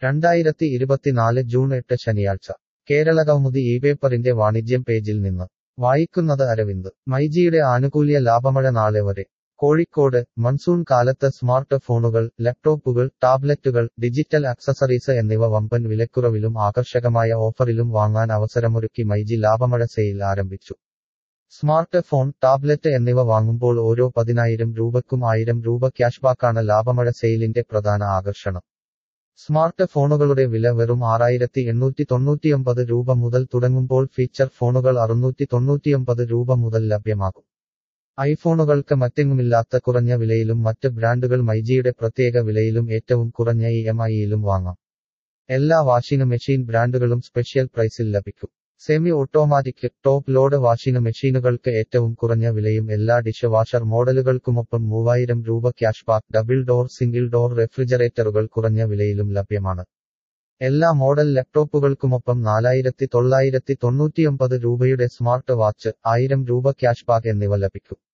രണ്ടായിരത്തി ഇരുപത്തിനാല് ജൂൺ എട്ട് ശനിയാഴ്ച കേരളകൗമുദി ഈ പേപ്പറിന്റെ വാണിജ്യം പേജിൽ നിന്ന് വായിക്കുന്നത് അരവിന്ദ് മൈജിയുടെ ആനുകൂല്യ ലാഭമഴ നാളെ വരെ കോഴിക്കോട് മൺസൂൺ കാലത്ത് സ്മാർട്ട് ഫോണുകൾ ലാപ്ടോപ്പുകൾ ടാബ്ലറ്റുകൾ ഡിജിറ്റൽ അക്സസറീസ് എന്നിവ വമ്പൻ വിലക്കുറവിലും ആകർഷകമായ ഓഫറിലും വാങ്ങാൻ അവസരമൊരുക്കി മൈജി ലാഭമഴ സെയിൽ ആരംഭിച്ചു സ്മാർട്ട് ഫോൺ ടാബ്ലറ്റ് എന്നിവ വാങ്ങുമ്പോൾ ഓരോ പതിനായിരം രൂപക്കും ആയിരം രൂപ ക്യാഷ്ബാക്കാണ് ലാഭമഴ സെയിലിന്റെ പ്രധാന ആകർഷണം സ്മാർട്ട് ഫോണുകളുടെ വില വെറും ആറായിരത്തി എണ്ണൂറ്റി തൊണ്ണൂറ്റിയൊമ്പത് രൂപ മുതൽ തുടങ്ങുമ്പോൾ ഫീച്ചർ ഫോണുകൾ അറുന്നൂറ്റി തൊണ്ണൂറ്റിയൊമ്പത് രൂപ മുതൽ ലഭ്യമാകും ഐഫോണുകൾക്ക് മറ്റെങ്ങുമില്ലാത്ത കുറഞ്ഞ വിലയിലും മറ്റ് ബ്രാൻഡുകൾ മൈജിയുടെ പ്രത്യേക വിലയിലും ഏറ്റവും കുറഞ്ഞ ഇ എം ഐയിലും വാങ്ങാം എല്ലാ വാഷിംഗ് മെഷീൻ ബ്രാൻഡുകളും സ്പെഷ്യൽ പ്രൈസിൽ ലഭിക്കും semi automatic top load washing മെഷീനുകൾക്ക് ഏറ്റവും കുറഞ്ഞ വിലയും എല്ലാ ഡിഷ് വാഷർ മോഡലുകൾക്കുമൊപ്പം മൂവായിരം രൂപ cashback double door single door റെഫ്രിജറേറ്ററുകൾ കുറഞ്ഞ വിലയിലും ലഭ്യമാണ് എല്ലാ മോഡൽ ലാപ്ടോപ്പുകൾക്കുമൊപ്പം നാലായിരത്തി തൊള്ളായിരത്തി തൊണ്ണൂറ്റിയൊമ്പത് രൂപയുടെ സ്മാർട്ട് വാച്ച് ആയിരം രൂപ ക്യാഷ്ബാക്ക് എന്നിവ ലഭിക്കും